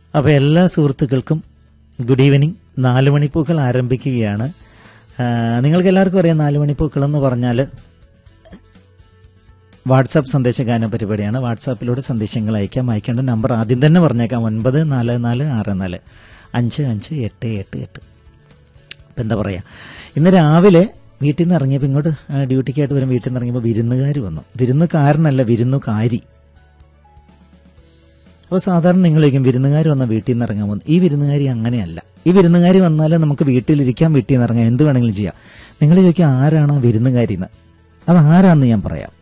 അപ്പോൾ എല്ലാ സുഹൃത്തുക്കൾക്കും ഗുഡ് ഈവനിങ് നാല് മണിപ്പൂക്കൾ ആരംഭിക്കുകയാണ് ആ, നിങ്ങൾക്ക് എല്ലാവർക്കും അറിയാം നാല് മണിപ്പൂക്കൾ എന്ന് പറഞ്ഞാൽ വാട്സാപ്പ് സന്ദേശഗാന പരിപാടിയാണ് വാട്സാപ്പിലൂടെ സന്ദേശങ്ങൾ അയക്കാം അയക്കേണ്ട നമ്പർ ആദ്യം തന്നെ പറഞ്ഞേക്കാം ഒൻപത് നാല് നാല് ആറ് നാല് അഞ്ച് അഞ്ച് എട്ട് എട്ട് എട്ട് ഇപ്പം എന്താ പറയുക ഇന്ന് രാവിലെ വീട്ടിൽ നിന്ന് ഇറങ്ങിയപ്പോൾ ഇങ്ങോട്ട് ആ, ഡ്യൂട്ടിക്കായിട്ട് വരും വീട്ടിൽ നിന്ന് ഇറങ്ങിയപ്പോൾ വിരുന്നുകാർ വന്നു വിരുന്നുകാരനല്ല വിരുന്നുകാരി അപ്പോൾ സാധാരണ നിങ്ങളേക്കും വിരുന്നുകാർ വന്ന വീട്ടിൽ നിന്ന് ഇറങ്ങാൻ പോകുന്നു ഈ വിരുന്നുകാരി അങ്ങനെയല്ല ഈ വിരുന്നുകാരി വന്നാൽ നമുക്ക് വീട്ടിലിരിക്കാൻ വീട്ടിൽ നിന്ന് ഇറങ്ങാം എന്ത് വേണമെങ്കിലും ചെയ്യാം നിങ്ങൾ ചോദിക്കും ആരാണ് ആ വിരുന്നുകാരി എന്ന് അത് ആരാന്ന് ഞാൻ പറയാം